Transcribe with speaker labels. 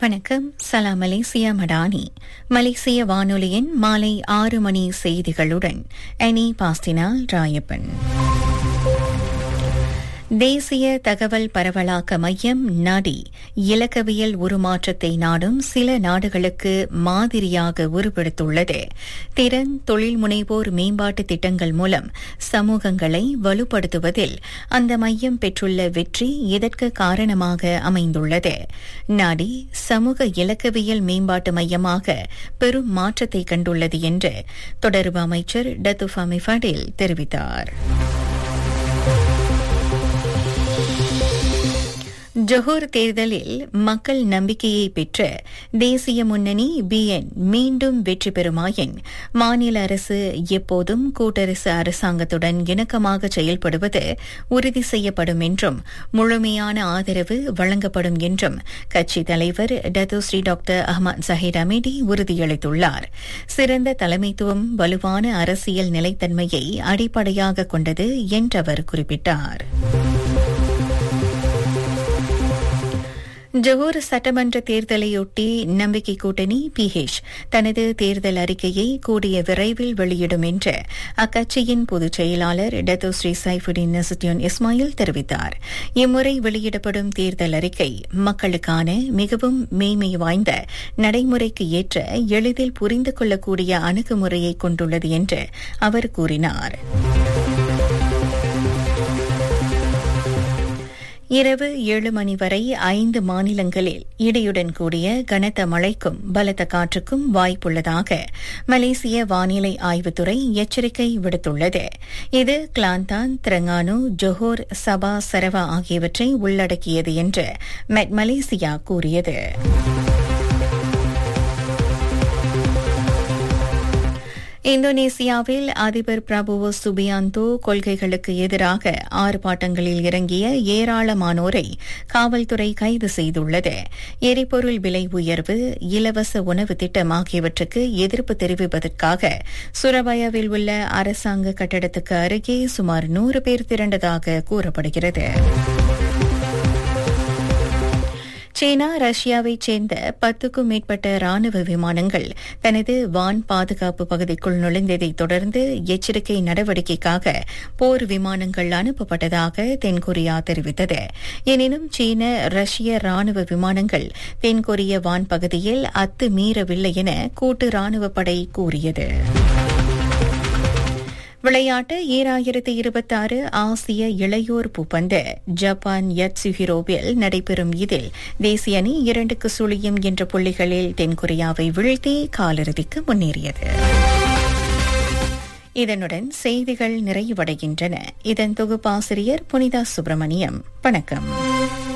Speaker 1: வணக்கம் சலாம் மலேசியா மடானி மலேசிய வானொலியின் மாலை ஆறு மணி செய்திகளுடன் அனி பாஸ்தினால் ராயப்பன் தேசிய தகவல் பரவலாக்க மையம் நடி இலக்கவியல் உருமாற்றத்தை நாடும் சில நாடுகளுக்கு மாதிரியாக உருவெடுத்துள்ளது திறன் தொழில் முனைவோர் மேம்பாட்டு திட்டங்கள் மூலம் சமூகங்களை வலுப்படுத்துவதில் அந்த மையம் பெற்றுள்ள வெற்றி இதற்கு காரணமாக அமைந்துள்ளது நாடி சமூக இலக்கவியல் மேம்பாட்டு மையமாக பெரும் மாற்றத்தை கண்டுள்ளது என்று தொடர்பு அமைச்சர் டத்துஃபாமி ஃபடில் தெரிவித்தார் ஜொஹூர் தேர்தலில் மக்கள் நம்பிக்கையை பெற்ற தேசிய முன்னணி பிஎன் மீண்டும் வெற்றி பெறுமாயின் மாநில அரசு எப்போதும் கூட்டரசு அரசாங்கத்துடன் இணக்கமாக செயல்படுவது உறுதி செய்யப்படும் என்றும் முழுமையான ஆதரவு வழங்கப்படும் என்றும் கட்சி தலைவர் Dato Sri doctor Ahmad Zahid Hamidi உறுதியளித்துள்ளார் சிறந்த தலைமைத்துவம் வலுவான அரசியல் நிலைத்தன்மையை அடிப்படையாக கொண்டது என்றவர் குறிப்பிட்டார் ஜொஹூர் சட்டமன்ற தேர்தலையொட்டி நம்பிக்கை கூட்டணி பிஹெச் தனது தேர்தல் அறிக்கையை கூடிய விரைவில் வெளியிடும் என்று அக்கட்சியின் பொதுச் செயலாளர் டத்தோஸ்ரீ சைஃபுடின் நசுட்டியோன் இஸ்மாயில் தெரிவித்தார் இம்முறை வெளியிடப்படும் தேர்தல் அறிக்கை மக்களுக்கான மிகவும் மேன்மை வாய்ந்த நடைமுறைக்கு ஏற்ற எளிதில் புரிந்து கொள்ளக்கூடிய அணுகுமுறையை கொண்டுள்ளது என்று அவர் கூறினார் இரவு ஏழு மணி வரை ஐந்து மாநிலங்களில் இடியுடன் கூடிய கனத்த மழைக்கும் பலத்த காற்றுக்கும் வாய்ப்புள்ளதாக மலேசிய வானிலை ஆய்வுத்துறை எச்சரிக்கை விடுத்துள்ளது இது Kelantan Terengganu Johor Sabah Sarawak ஆகியவற்றை உள்ளடக்கியது என்று மெட் மலேசியா கூறியது இந்தோனேசியாவில் அதிபர் பிரபுவோ சுபியாந்தோ கொள்கைகளுக்கு எதிராக ஆர்ப்பாட்டங்களில் இறங்கிய ஏராளமானோரை காவல்துறை கைது செய்துள்ளது எரிபொருள் விலை உயர்வு இலவச உணவு திட்டம் ஆகியவற்றுக்கு எதிர்ப்பு தெரிவிப்பதற்காக சுரபயாவில் உள்ள அரசாங்க கட்டடத்துக்கு அருகே சுமார் நூறு பேர் திரண்டதாக கூறப்படுகிறது சீனா ரஷ்யாவைச் சேர்ந்த பத்துக்கும் மேற்பட்ட ராணுவ விமானங்கள் தனது வான் பாதுகாப்பு பகுதிக்குள் நுழைந்ததை தொடர்ந்து எச்சரிக்கை நடவடிக்கைக்காக போர் விமானங்கள் அனுப்பப்பட்டதாக தென்கொரியா தெரிவித்தது எனினும் சீன ரஷ்ய ராணுவ விமானங்கள் தென்கொரிய வான் பகுதியில் அத்துமீறவில்லை என கூட்டு ராணுவப்படை கூறியது விளையாட்டு ஈராயிரத்தி இருபத்தாறு ஆசிய இளையோர் பூப்பந்து ஜப்பான் யட்சுஹிரோவில் நடைபெறும் இதில் தேசிய அணி இரண்டுக்கு சுழியும் என்ற புள்ளிகளில் தென்கொரியாவை வீழ்த்தி காலிறுதிக்கு முன்னேறியது இதனுடன் செய்திகள் நிறைவடைகின்றன இதன் தொகுப்பாசிரியர் புனிதா சுப்பிரமணியம் வணக்கம்